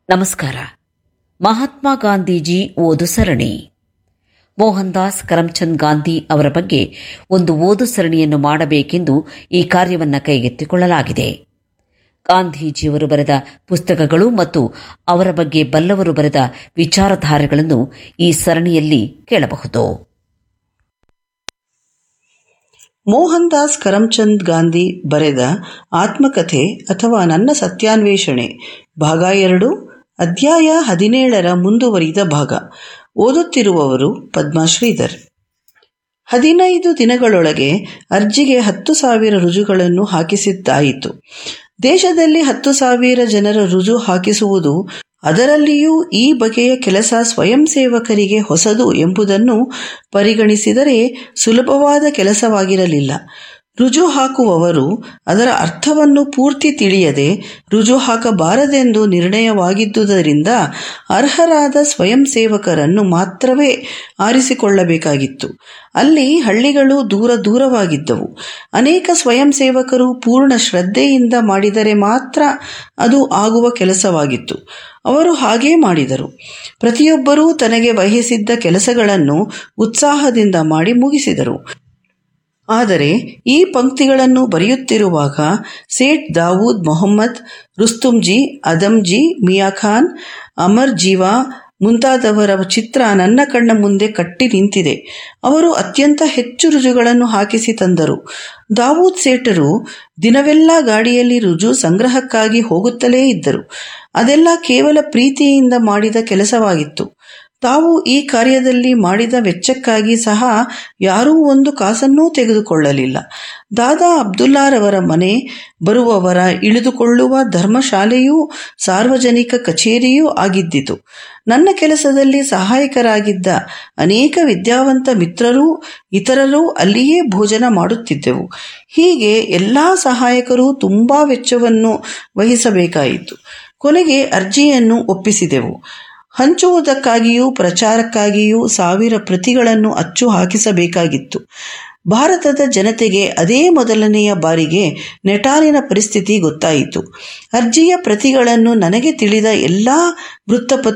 ನಮಸ್ಕಾರ ಮಹಾತ್ಮ ಗಾಂಧೀಜಿ ಓದು ಸರಣಿ ಮೋಹನ್ ದಾಸ್ ಕರಮ್ಚಂದ್ ಗಾಂಧಿ ಅವರ ಬಗ್ಗೆ ಒಂದು ಓದು ಸರಣಿಯನ್ನು ಮಾಡಬೇಕೆಂದು ಈ ಕಾರ್ಯವನ್ನು ಕೈಗೆತ್ತಿಕೊಳ್ಳಲಾಗಿದೆ ಗಾಂಧೀಜಿಯವರು ಬರೆದ ಪುಸ್ತಕಗಳು ಮತ್ತು ಅವರ ಬಗ್ಗೆ ಬಲ್ಲವರು ಬರೆದ ವಿಚಾರಧಾರೆಗಳನ್ನು ಈ ಸರಣಿಯಲ್ಲಿ ಕೇಳಬಹುದು ಮೋಹನ್ ದಾಸ್ ಕರಮ್ಚಂದ್ ಗಾಂಧಿ ಬರೆದ ಆತ್ಮಕಥೆ ಅಥವಾ ನನ್ನ ಸತ್ಯಾನ್ವೇಷಣೆ ಭಾಗ ಎರಡು ಅಧ್ಯಾಯ ಹದಿನೇಳರ ಮುಂದುವರಿದ ಭಾಗ ಓದುತ್ತಿರುವವರು ಪದ್ಮಾಶ್ರೀಧರ್ ಹದಿನೈದು ದಿನಗಳೊಳಗೆ ಅರ್ಜಿಗೆ ಹತ್ತು ಸಾವಿರ ರುಜುಗಳನ್ನು ಹಾಕಿಸಿದ್ದಾಯಿತು ದೇಶದಲ್ಲಿ ಹತ್ತು ಸಾವಿರ ಜನರ ರುಜು ಹಾಕಿಸುವುದು ಅದರಲ್ಲಿಯೂ ಈ ಬಗೆಯ ಕೆಲಸ ಸ್ವಯಂ ಸೇವಕರಿಗೆ ಹೊಸದು ಎಂಬುದನ್ನು ಪರಿಗಣಿಸಿದರೆ ಸುಲಭವಾದ ಕೆಲಸವಾಗಿರಲಿಲ್ಲ ರುಜು ಹಾಕುವವರು ಅದರ ಅರ್ಥವನ್ನು ಪೂರ್ತಿ ತಿಳಿಯದೆ ರುಜು ಹಾಕಬಾರದೆಂದು ನಿರ್ಣಯವಾಗಿದ್ದುದರಿಂದ ಅರ್ಹರಾದ ಸ್ವಯಂ ಸೇವಕರನ್ನು ಮಾತ್ರವೇ ಆರಿಸಿಕೊಳ್ಳಬೇಕಾಗಿತ್ತು ಅಲ್ಲಿ ಹಳ್ಳಿಗಳು ದೂರ ದೂರವಾಗಿದ್ದವು ಅನೇಕ ಸ್ವಯಂ ಸೇವಕರು ಪೂರ್ಣ ಶ್ರದ್ಧೆಯಿಂದ ಮಾಡಿದರೆ ಮಾತ್ರ ಅದು ಆಗುವ ಕೆಲಸವಾಗಿತ್ತು ಅವರು ಹಾಗೇ ಮಾಡಿದರು ಪ್ರತಿಯೊಬ್ಬರೂ ತನಗೆ ವಹಿಸಿದ್ದ ಕೆಲಸಗಳನ್ನು ಉತ್ಸಾಹದಿಂದ ಮಾಡಿ ಮುಗಿಸಿದರು ಆದರೆ ಈ ಪಂಕ್ತಿಗಳನ್ನು ಬರೆಯುತ್ತಿರುವಾಗ ಸೇಠ್ ದಾವೂದ್ ಮೊಹಮ್ಮದ್ ರುಸ್ತುಂಜಿ ಅದಂಜಿ ಮಿಯಾಖಾನ್ ಅಮರ್ ಜೀವಾ ಮುಂತಾದವರ ಚಿತ್ರ ನನ್ನ ಕಣ್ಣ ಮುಂದೆ ಕಟ್ಟಿ ನಿಂತಿದೆ ಅವರು ಅತ್ಯಂತ ಹೆಚ್ಚು ರುಜುಗಳನ್ನು ಹಾಕಿಸಿ ತಂದರು ದಾವೂದ್ ಸೇಠರು ದಿನವೆಲ್ಲ ಗಾಡಿಯಲ್ಲಿ ರುಜು ಸಂಗ್ರಹಕ್ಕಾಗಿ ಹೋಗುತ್ತಲೇ ಇದ್ದರು ಅದೆಲ್ಲ ಕೇವಲ ಪ್ರೀತಿಯಿಂದ ಮಾಡಿದ ಕೆಲಸವಾಗಿತ್ತು ತಾವು ಈ ಕಾರ್ಯದಲ್ಲಿ ಮಾಡಿದ ವೆಚ್ಚಕ್ಕಾಗಿ ಸಹ ಯಾರೂ ಒಂದು ಕಾಸನ್ನೂ ತೆಗೆದುಕೊಳ್ಳಲಿಲ್ಲ ದಾದಾ ಅಬ್ದುಲ್ಲಾರವರ ಮನೆ ಬರುವವರ ಇಳಿದುಕೊಳ್ಳುವ ಧರ್ಮಶಾಲೆಯೂ ಸಾರ್ವಜನಿಕ ಕಚೇರಿಯೂ ಆಗಿದ್ದಿತು ನನ್ನ ಕೆಲಸದಲ್ಲಿ ಸಹಾಯಕರಾಗಿದ್ದ ಅನೇಕ ವಿದ್ಯಾವಂತ ಮಿತ್ರರೂ ಇತರರೂ ಅಲ್ಲಿಯೇ ಭೋಜನ ಮಾಡುತ್ತಿದ್ದೆವು ಹೀಗೆ ಎಲ್ಲಾ ಸಹಾಯಕರು ತುಂಬಾ ವೆಚ್ಚವನ್ನು ವಹಿಸಬೇಕಾಯಿತು ಕೊನೆಗೆ ಅರ್ಜಿಯನ್ನು ಒಪ್ಪಿಸಿದೆವು ಹಂಚುವುದಕ್ಕಾಗಿಯೂ ಪ್ರಚಾರಕ್ಕಾಗಿಯೂ ಸಾವಿರ ಪ್ರತಿಗಳನ್ನು ಅಚ್ಚು ಹಾಕಿಸಬೇಕಾಗಿತ್ತು ಭಾರತದ ಜನತೆಗೆ ಅದೇ ಮೊದಲನೆಯ ಬಾರಿಗೆ ನೆಟಾಲಿನ ಪರಿಸ್ಥಿತಿ ಗೊತ್ತಾಯಿತು ಅರ್ಜಿಯ ಪ್ರತಿಗಳನ್ನು ನನಗೆ ತಿಳಿದ ಎಲ್ಲ ವೃತ್ತಪತ್ರ